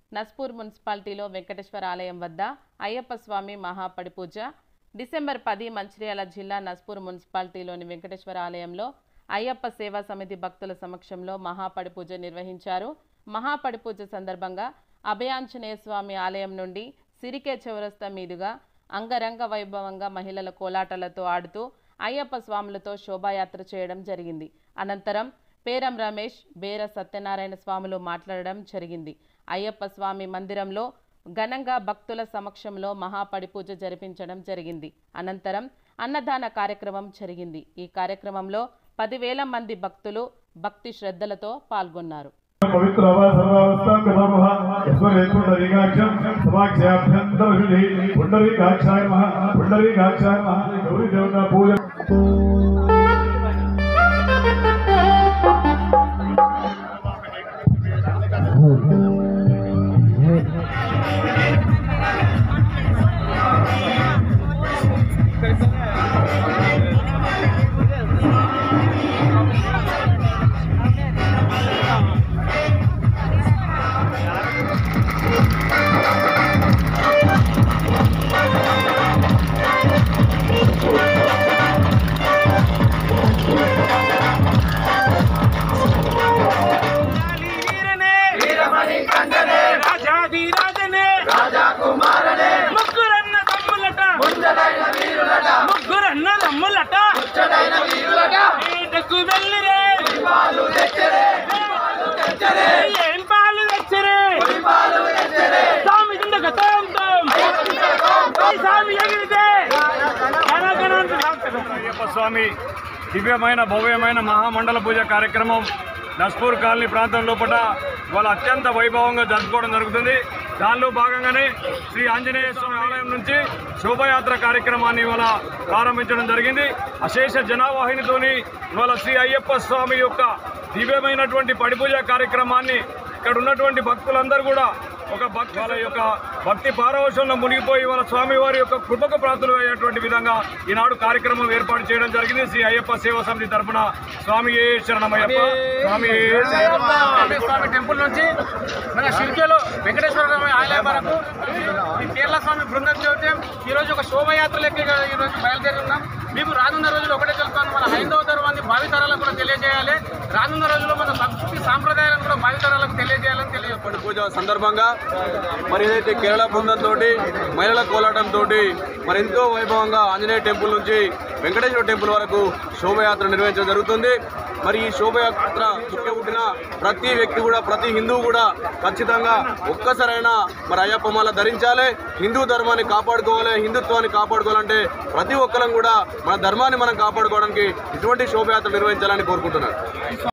నస్పూర్ మున్సిపాలిటీలో వెంకటేశ్వర ఆలయం వద్ద అయ్యప్ప స్వామి మహాపడి పూజ డిసెంబర్ పది మంచిర్యాల జిల్లా నస్పూర్ మున్సిపాలిటీలోని వెంకటేశ్వర ఆలయంలో అయ్యప్ప సేవా సమితి భక్తుల సమక్షంలో మహాపడి పూజ నిర్వహించారు మహాపడి పూజ సందర్భంగా అభయాంజనేయ స్వామి ఆలయం నుండి సిరికే చౌరస్తా మీదుగా అంగరంగ వైభవంగా మహిళల కోలాటలతో ఆడుతూ అయ్యప్ప స్వాములతో శోభాయాత్ర చేయడం జరిగింది అనంతరం పేరం రమేష్ బేర సత్యనారాయణ స్వాములు మాట్లాడడం జరిగింది అయ్యప్ప స్వామి మందిరంలో ఘనంగా భక్తుల సమక్షంలో మహాపడి పూజ జరిపించడం జరిగింది అనంతరం అన్నదాన కార్యక్రమం జరిగింది ఈ కార్యక్రమంలో పదివేల మంది భక్తులు భక్తి శ్రద్ధలతో పాల్గొన్నారు पवित्र सर्वावस्थां नमः यस्मरे पुण्डरीकाक्षं समाक्षाभ्यन्तरविधि पुण्डरीकाक्षाय नमः पुण्डरीकाक्षाय नमः गौरी देवता पूजा వీరనే వీరమణి కంటనే రాజాధిరాజనే రాజా కుమారనే ముగ్గురన్న తమ్ములట ముందడైన వీరులట ముగ్గురన్న తమ్ములట ముచ్చడైన వీరులట ఏటకు వెళ్ళిరే పాలు తెచ్చరే పాలు తెచ్చరే ఏం పాలు తెచ్చరే పాలు తెచ్చరే స్వామి దిండక తోం తోం స్వామి ఎగిరితే గణగణంత అయ్యప్ప స్వామి దివ్యమైన భవ్యమైన మహామండల పూజ కార్యక్రమం నస్పూర్ కాలనీ ప్రాంతం లోపల వాళ్ళ అత్యంత వైభవంగా జరుపుకోవడం జరుగుతుంది దానిలో భాగంగానే శ్రీ ఆంజనేయ స్వామి ఆలయం నుంచి శోభయాత్ర కార్యక్రమాన్ని ఇవాళ ప్రారంభించడం జరిగింది అశేష జనావాహినితోని ఇవాళ శ్రీ అయ్యప్ప స్వామి యొక్క దివ్యమైనటువంటి పడిపూజ కార్యక్రమాన్ని ఇక్కడ ఉన్నటువంటి భక్తులందరూ కూడా ఒక భక్తి వాళ్ళ యొక్క భక్తి పారవశంలో మునిగిపోయి వాళ్ళ స్వామి వారి యొక్క కృపకు ప్రార్థన అయ్యేటువంటి విధంగా ఈనాడు కార్యక్రమం ఏర్పాటు చేయడం జరిగింది శ్రీ అయ్యప్ప సేవా సమితి తరఫున స్వామి ఏ శరణమయ్యప్ప స్వామి ఏ శరణమయ్యప్ప. స్వామి స్వామి టెంపుల్ నుంచి మన షిర్కేలో వెంకటేశ్వర స్వామి ఆలయం వరకు ఈ కేరళ స్వామి బృందం చవితే ఈ రోజు ఒక శోభయాత్ర లెక్క ఈ రోజు బయలుదేరి ఉన్నాం మేము రానున్న రోజులు ఒకటే తెలుస్తాను మన హైందవ ధర్మాన్ని భావితరాలకు కూడా తెలియజేయాలి రానున్న రోజుల్లో మన సంస్కృతి సాంప్రదాయాలను కూడా భావితరాలకు తెలియజేయాలని తెలియజేయకూడదు పూజ సందర్భంగా మరి ఏదైతే కేరళ బృందంతో మహిళల కోలాటంతో మరి ఎంతో వైభవంగా ఆంజనేయ టెంపుల్ నుంచి వెంకటేశ్వర టెంపుల్ వరకు శోభయాత్ర నిర్వహించడం జరుగుతుంది మరి ఈ శోభయాత్ర పుట్టిన ప్రతి వ్యక్తి కూడా ప్రతి హిందువు కూడా ఖచ్చితంగా ఒక్కసారైనా మరి అయ్యప్ప మాల ధరించాలి హిందూ ధర్మాన్ని కాపాడుకోవాలి హిందుత్వాన్ని కాపాడుకోవాలంటే ప్రతి ఒక్కరం కూడా మన ధర్మాన్ని మనం కాపాడుకోవడానికి ఇటువంటి శోభయాత్ర నిర్వహించాలని కోరుకుంటున్నాను